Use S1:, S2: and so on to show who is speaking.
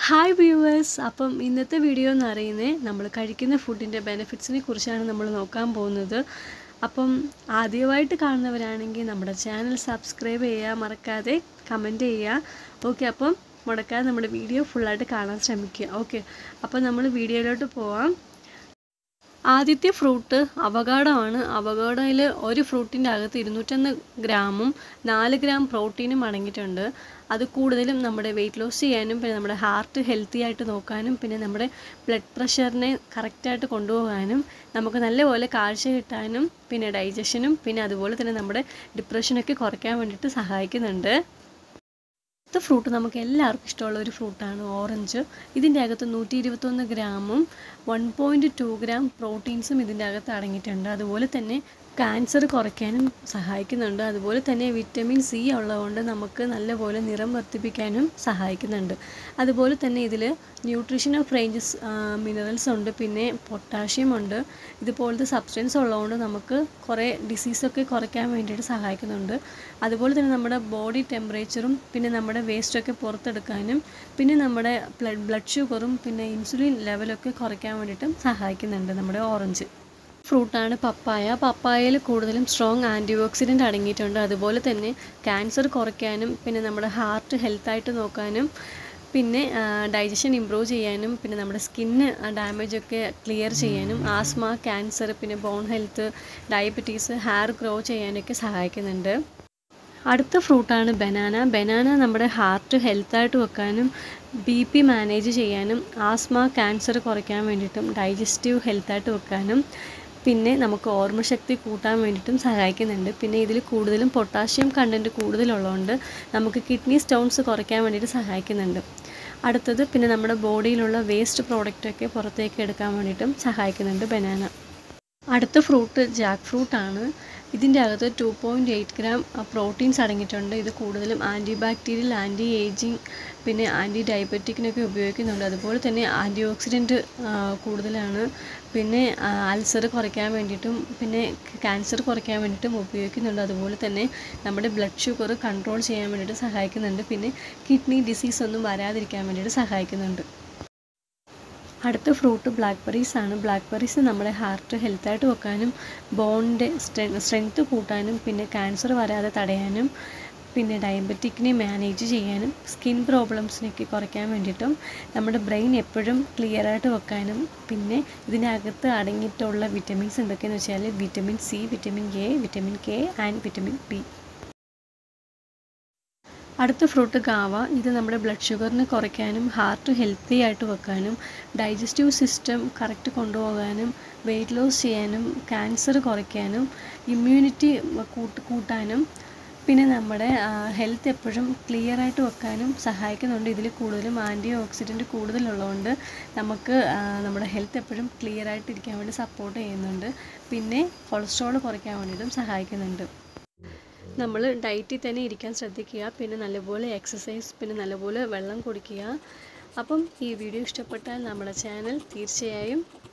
S1: hi viewers അപ്പം ഇന്നത്തെ video എന്ന് പറയുന്നത് നമ്മൾ കഴിക്കുന്ന ഫുഡിൻ്റെ ബെനിഫിറ്റ്സിനെ കുറിച്ചാണ് നമ്മൾ നോക്കാൻ പോകുന്നത് അപ്പം ആദ്യമായിട്ട് കാണുന്നവരാണെങ്കിൽ നമ്മുടെ ചാനൽ സബ്സ്ക്രൈബ് ചെയ്യുക മറക്കാതെ കമൻറ്റ് ചെയ്യുക ഓക്കെ അപ്പം മുടക്കാതെ നമ്മുടെ വീഡിയോ ഫുള്ളായിട്ട് കാണാൻ ശ്രമിക്കുക ഓക്കെ അപ്പം നമ്മൾ വീഡിയോയിലോട്ട് പോവാം ആദ്യത്തെ ഫ്രൂട്ട് അവഗാഡോ ആണ് അവഗാഡോയിൽ ഒരു ഫ്രൂട്ടിൻ്റെ അകത്ത് ഇരുന്നൂറ്റൊന്ന് ഗ്രാമും നാല് ഗ്രാം പ്രോട്ടീനും അടങ്ങിയിട്ടുണ്ട് അത് കൂടുതലും നമ്മുടെ വെയിറ്റ് ലോസ് ചെയ്യാനും പിന്നെ നമ്മുടെ ഹാർട്ട് ഹെൽത്തി ആയിട്ട് നോക്കാനും പിന്നെ നമ്മുടെ ബ്ലഡ് പ്രഷറിനെ കറക്റ്റായിട്ട് കൊണ്ടുപോകാനും നമുക്ക് നല്ലപോലെ കാഴ്ച കിട്ടാനും പിന്നെ ഡൈജഷനും പിന്നെ അതുപോലെ തന്നെ നമ്മുടെ ഡിപ്രഷനൊക്കെ കുറയ്ക്കാൻ വേണ്ടിയിട്ട് സഹായിക്കുന്നുണ്ട് അടുത്ത ഫ്രൂട്ട് നമുക്ക് എല്ലാവർക്കും ഇഷ്ടമുള്ള ഒരു ഫ്രൂട്ടാണ് ഓറഞ്ച് ഇതിൻ്റെ അകത്ത് നൂറ്റി ഇരുപത്തൊന്ന് ഗ്രാമും വൺ പോയിൻറ്റ് ടു ഗ്രാം പ്രോട്ടീൻസും ഇതിൻ്റെ അകത്ത് അടങ്ങിയിട്ടുണ്ട് അതുപോലെ തന്നെ ക്യാൻസർ കുറയ്ക്കാനും സഹായിക്കുന്നുണ്ട് അതുപോലെ തന്നെ വിറ്റമിൻ സി ഉള്ളതുകൊണ്ട് നമുക്ക് നല്ലപോലെ നിറം വർദ്ധിപ്പിക്കാനും സഹായിക്കുന്നുണ്ട് അതുപോലെ തന്നെ ഇതിൽ ന്യൂട്രീഷൻ ഓഫ് റേഞ്ചസ് മിനറൽസ് ഉണ്ട് പിന്നെ പൊട്ടാഷ്യം ഉണ്ട് ഇതുപോലത്തെ സബ്സ്റ്റൻസ് ഉള്ളതുകൊണ്ട് നമുക്ക് കുറേ ഡിസീസൊക്കെ കുറയ്ക്കാൻ വേണ്ടിയിട്ട് സഹായിക്കുന്നുണ്ട് അതുപോലെ തന്നെ നമ്മുടെ ബോഡി ടെമ്പറേച്ചറും പിന്നെ നമ്മുടെ വേസ്റ്റൊക്കെ പുറത്തെടുക്കാനും പിന്നെ നമ്മുടെ ബ്ലഡ് ബ്ലഡ് ഷുഗറും പിന്നെ ഇൻസുലിൻ ലെവലൊക്കെ കുറയ്ക്കാൻ വേണ്ടിയിട്ടും സഹായിക്കുന്നുണ്ട് നമ്മുടെ ഓറഞ്ച് ഫ്രൂട്ടാണ് പപ്പായ പപ്പായയിൽ കൂടുതലും സ്ട്രോങ് ആൻറ്റി ഓക്സിഡൻ്റ് അടങ്ങിയിട്ടുണ്ട് അതുപോലെ തന്നെ ക്യാൻസർ കുറയ്ക്കാനും പിന്നെ നമ്മുടെ ഹാർട്ട് ഹെൽത്തായിട്ട് നോക്കാനും പിന്നെ ഡൈജഷൻ ഇമ്പ്രൂവ് ചെയ്യാനും പിന്നെ നമ്മുടെ സ്കിന്ന് ഡാമേജ് ഒക്കെ ക്ലിയർ ചെയ്യാനും ആസ്മ ക്യാൻസർ പിന്നെ bone health diabetes hair grow ചെയ്യാനൊക്കെ സഹായിക്കുന്നുണ്ട് അടുത്ത ഫ്രൂട്ടാണ് ബനാന ബനാന നമ്മുടെ ഹാർട്ട് ഹെൽത്തായിട്ട് വെക്കാനും ബി പി മാനേജ് ചെയ്യാനും ആസ്മ ക്യാൻസർ കുറയ്ക്കാൻ വേണ്ടിയിട്ടും ഡൈജസ്റ്റീവ് ഹെൽത്തായിട്ട് വെക്കാനും പിന്നെ നമുക്ക് ഓർമ്മശക്തി കൂട്ടാൻ വേണ്ടിയിട്ടും സഹായിക്കുന്നുണ്ട് പിന്നെ ഇതിൽ കൂടുതലും പൊട്ടാഷ്യം കണ്ടൻറ്റ് കൂടുതലുള്ളതുകൊണ്ട് നമുക്ക് കിഡ്നി സ്റ്റോൺസ് കുറയ്ക്കാൻ വേണ്ടിയിട്ട് സഹായിക്കുന്നുണ്ട് അടുത്തത് പിന്നെ നമ്മുടെ ബോഡിയിലുള്ള വേസ്റ്റ് പ്രോഡക്റ്റൊക്കെ പുറത്തേക്ക് എടുക്കാൻ വേണ്ടിയിട്ടും സഹായിക്കുന്നുണ്ട് ബനാന അടുത്ത ഫ്രൂട്ട് ജാക്ക് ഫ്രൂട്ടാണ് ഇതിൻ്റെ അകത്ത് two point eight gram proteins അടങ്ങിയിട്ടുണ്ട് ഇത് കൂടുതലും ആൻറ്റി ബാക്ടീരിയൽ ആൻറ്റി ഏജിങ് പിന്നെ ആൻറ്റി ഡയബറ്റിക്കിനൊക്കെ ഉപയോഗിക്കുന്നുണ്ട് അതുപോലെ തന്നെ ആൻറ്റി ഓക്സിഡൻറ്റ് കൂടുതലാണ് പിന്നെ അൾസർ കുറയ്ക്കാൻ വേണ്ടിയിട്ടും പിന്നെ ക്യാൻസർ കുറയ്ക്കാൻ വേണ്ടിയിട്ടും ഉപയോഗിക്കുന്നുണ്ട് അതുപോലെ തന്നെ നമ്മുടെ ബ്ലഡ് ഷുഗർ കൺട്രോൾ ചെയ്യാൻ വേണ്ടിയിട്ട് സഹായിക്കുന്നുണ്ട് പിന്നെ കിഡ്നി ഡിസീസ് ഒന്നും വരാതിരിക്കാൻ വേണ്ടിയിട്ട് സഹായിക്കുന്നുണ്ട് അടുത്ത ഫ്രൂട്ട് ബ്ലാക്ക് ബെറീസ് ആണ് ബ്ലാക്ക് ബെറീസ് നമ്മുടെ ഹാർട്ട് ഹെൽത്തായിട്ട് വെക്കാനും ബോണിൻ്റെ സ്ട്രെങ്ത് കൂട്ടാനും പിന്നെ ക്യാൻസർ വരാതെ തടയാനും പിന്നെ ഡയബറ്റിക്കിനെ മാനേജ് ചെയ്യാനും സ്കിൻ പ്രോബ്ലംസിനൊക്കെ കുറയ്ക്കാൻ വേണ്ടിയിട്ടും നമ്മുടെ ബ്രെയിൻ എപ്പോഴും ക്ലിയർ ആയിട്ട് വെക്കാനും പിന്നെ ഇതിനകത്ത് അടങ്ങിയിട്ടുള്ള വിറ്റമിൻസ് എന്തൊക്കെയെന്ന് വെച്ചാൽ vitamin C vitamin A vitamin K and vitamin B അടുത്ത ഫ്രൂട്ട് ഗാവ ഇത് നമ്മുടെ ബ്ലഡ് ഷുഗറിനെ കുറയ്ക്കാനും ഹാർട്ട് ഹെൽത്തി ആയിട്ട് വെക്കാനും ഡൈജസ്റ്റീവ് സിസ്റ്റം കറക്റ്റ് കൊണ്ടുപോകാനും വെയിറ്റ് ലോസ് ചെയ്യാനും ക്യാൻസർ കുറയ്ക്കാനും ഇമ്മ്യൂണിറ്റി കൂട്ട് കൂട്ടാനും പിന്നെ നമ്മുടെ ഹെൽത്ത് എപ്പോഴും ക്ലിയർ ആയിട്ട് വെക്കാനും സഹായിക്കുന്നുണ്ട് ഇതിൽ കൂടുതലും ആൻറ്റി ഓക്സിഡൻറ്റ് കൂടുതലുള്ളതുകൊണ്ട് നമുക്ക് നമ്മുടെ ഹെൽത്ത് എപ്പോഴും ക്ലിയർ ആയിട്ട് ഇരിക്കാൻ വേണ്ടി സപ്പോർട്ട് ചെയ്യുന്നുണ്ട് പിന്നെ കൊളസ്ട്രോൾ കുറയ്ക്കാൻ വേണ്ടിയിട്ടും സഹായിക്കുന്നുണ്ട് നമ്മൾ ഡയറ്റിൽ തന്നെ ഇരിക്കാൻ ശ്രദ്ധിക്കുക പിന്നെ നല്ലപോലെ എക്സസൈസ് പിന്നെ നല്ലപോലെ വെള്ളം കുടിക്കുക അപ്പം ഈ വീഡിയോ ഇഷ്ടപ്പെട്ടാൽ നമ്മുടെ ചാനൽ തീർച്ചയായും